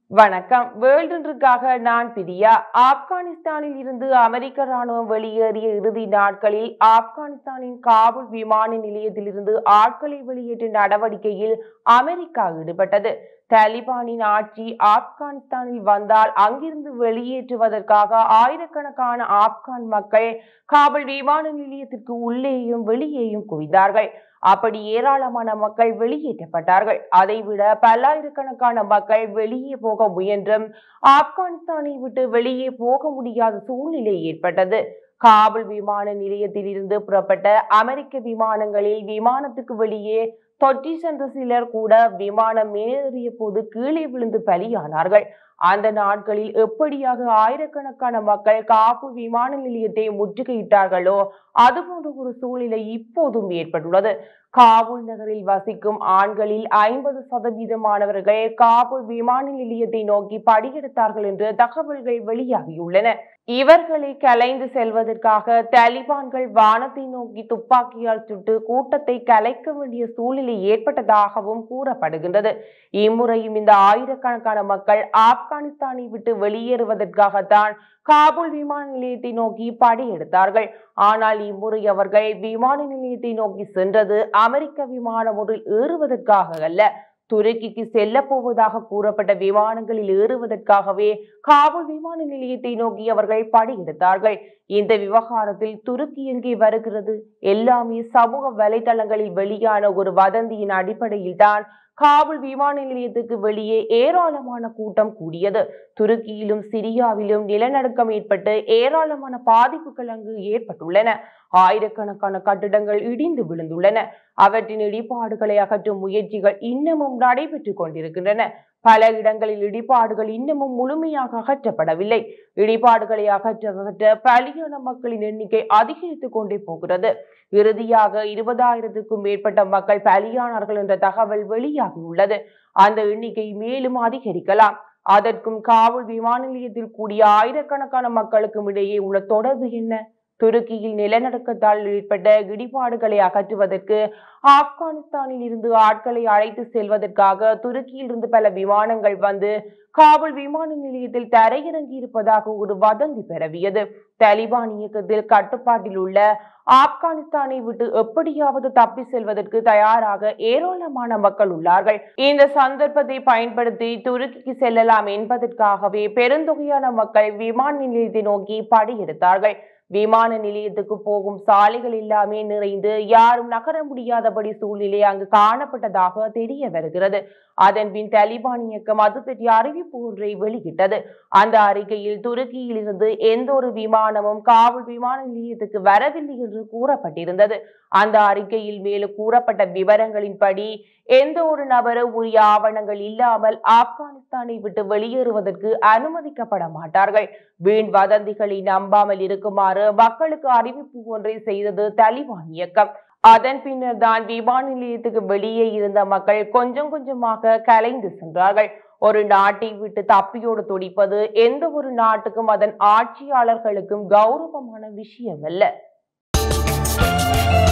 வணக்கம் வேர்ல்டுக்காக நான் பிரியா ஆப்கானிஸ்தானில் இருந்து அமெரிக்க ராணுவம் வெளியேறிய இறுதி நாட்களில் ஆப்கானிஸ்தானின் காபூல் விமான நிலையத்திலிருந்து ஆட்களை வெளியேற்றும் நடவடிக்கையில் அமெரிக்கா ஈடுபட்டது தாலிபானின் ஆட்சி ஆப்கானிஸ்தானில் வந்தால் அங்கிருந்து வெளியேற்றுவதற்காக ஆயிரக்கணக்கான ஆப்கான் மக்கள் காபூல் விமான நிலையத்திற்கு உள்ளேயும் வெளியேயும் குவிந்தார்கள் அப்படி ஏராளமான மக்கள் வெளியேற்றப்பட்டார்கள் அதைவிட பல்லாயிரக்கணக்கான மக்கள் வெளியே போக முயன்றும் ஆப்கானிஸ்தானை விட்டு வெளியே போக முடியாத சூழ்நிலை ஏற்பட்டது காபுல் விமான நிலையத்தில் இருந்து புறப்பட்ட அமெரிக்க விமானங்களில் விமானத்துக்கு வெளியே தொற்றி சென்ற சிலர் கூட விமானம் மேலேறிய போது கீழே விழுந்து பலியானார்கள் அந்த நாட்களில் எப்படியாக ஆயிரக்கணக்கான மக்கள் காபூல் விமான நிலையத்தை முற்றுகையிட்டார்களோ அதுபோன்ற ஒரு சூழ்நிலை இப்போதும் ஏற்பட்டுள்ளது காபூல் நகரில் வசிக்கும் ஆண்களில் ஐம்பது சதவீதமானவர்கள் காபூல் விமான நிலையத்தை நோக்கி படியெடுத்தார்கள் என்று தகவல்கள் வெளியாகியுள்ளன இவர்களை கலைந்து செல்வதற்காக தாலிபான்கள் வானத்தை நோக்கி துப்பாக்கியால் சுட்டு கூட்டத்தை கலைக்க வேண்டிய சூழ்நிலை ஏற்பட்டதாகவும் கூறப்படுகின்றது இம்முறையும் இந்த ஆயிரக்கணக்கான மக்கள் ஆப்கானிஸ்தானை விட்டு வெளியேறுவதற்காகத்தான் காபூல் விமான நிலையத்தை நோக்கி படையெடுத்தார்கள் ஆனால் இம்முறை அவர்கள் விமான நிலையத்தை நோக்கி சென்றது அமெரிக்க விமானம் ஒன்றில் ஏறுவதற்காக அல்ல துருக்கிக்கு செல்ல போவதாக கூறப்பட்ட விமானங்களில் ஏறுவதற்காகவே காபூல் விமான நிலையத்தை நோக்கி அவர்கள் படையெடுத்தார்கள் இந்த விவகாரத்தில் துருக்கி எங்கே வருகிறது எல்லாமே சமூக வலைதளங்களில் வெளியான ஒரு வதந்தியின் அடிப்படையில் தான் காபூல் விமான நிலையத்துக்கு வெளியே ஏராளமான கூட்டம் கூடியது துருக்கியிலும் சிரியாவிலும் நிலநடுக்கம் ஏற்பட்டு ஏராளமான பாதிப்புகள் அங்கு ஏற்பட்டுள்ளன ஆயிரக்கணக்கான கட்டிடங்கள் இடிந்து விழுந்துள்ளன அவற்றின் இடிபாடுகளை அகற்றும் முயற்சிகள் இன்னமும் நடைபெற்றுக் கொண்டிருக்கின்றன பல இடங்களில் இடிபாடுகள் இன்னமும் முழுமையாக அகற்றப்படவில்லை இடிபாடுகளை அகற்ற அகற்ற பலியான மக்களின் எண்ணிக்கை அதிகரித்துக் கொண்டே போகிறது இறுதியாக இருபதாயிரத்துக்கும் மேற்பட்ட மக்கள் பலியானார்கள் என்ற தகவல் வெளியாகியுள்ளது அந்த எண்ணிக்கை மேலும் அதிகரிக்கலாம் அதற்கும் காவல் விமான நிலையத்தில் கூடிய ஆயிரக்கணக்கான மக்களுக்கும் இடையே உள்ள தொடர்பு என்ன துருக்கியில் நிலநடுக்கத்தால் ஏற்பட்ட இடிபாடுகளை அகற்றுவதற்கு ஆப்கானிஸ்தானில் இருந்து ஆட்களை அழைத்து செல்வதற்காக துருக்கியில் இருந்து பல விமானங்கள் வந்து காபுல் விமான நிலையத்தில் தரையிறங்கி இருப்பதாக ஒரு வதந்தி பரவியது தலிபான் இயக்கத்தில் கட்டுப்பாட்டில் உள்ள ஆப்கானிஸ்தானை விட்டு எப்படியாவது தப்பி செல்வதற்கு தயாராக ஏராளமான மக்கள் உள்ளார்கள் இந்த சந்தர்ப்பத்தை பயன்படுத்தி துருக்கிக்கு செல்லலாம் என்பதற்காகவே பெருந்தொகையான மக்கள் விமான நிலையத்தை நோக்கி படையெடுத்தார்கள் விமான நிலையத்துக்கு போகும் சாலைகள் எல்லாமே நிறைந்து யாரும் நகர முடியாதபடி சூழ்நிலை அங்கு காணப்பட்டதாக தெரிய வருகிறது அதன் பின் தலிபான் இயக்கம் அது பற்றிய அறிவிப்பு ஒன்றை வெளியிட்டது அந்த அறிக்கையில் துருக்கியில் இருந்து எந்த ஒரு விமானமும் காவல் விமான நிலையத்துக்கு வரவில்லை என்று கூறப்பட்டிருந்தது அந்த அறிக்கையில் மேலும் கூறப்பட்ட விவரங்களின்படி எந்த ஒரு நபரும் உரிய ஆவணங்கள் இல்லாமல் ஆப்கானிஸ்தானை விட்டு வெளியேறுவதற்கு அனுமதிக்கப்பட மாட்டார்கள் வீண் வதந்திகளை நம்பாமல் இருக்குமாறு மக்களுக்கு அறிவிப்பு ஒன்றை செய்தது தலிபான் இயக்கம் அதன் பின்னர் தான் விமான நிலையத்துக்கு வெளியே இருந்த மக்கள் கொஞ்சம் கொஞ்சமாக கலைந்து சென்றார்கள் ஒரு நாட்டை விட்டு தப்பியோடு துடிப்பது எந்த ஒரு நாட்டுக்கும் அதன் ஆட்சியாளர்களுக்கும் கௌரவமான விஷயம் அல்ல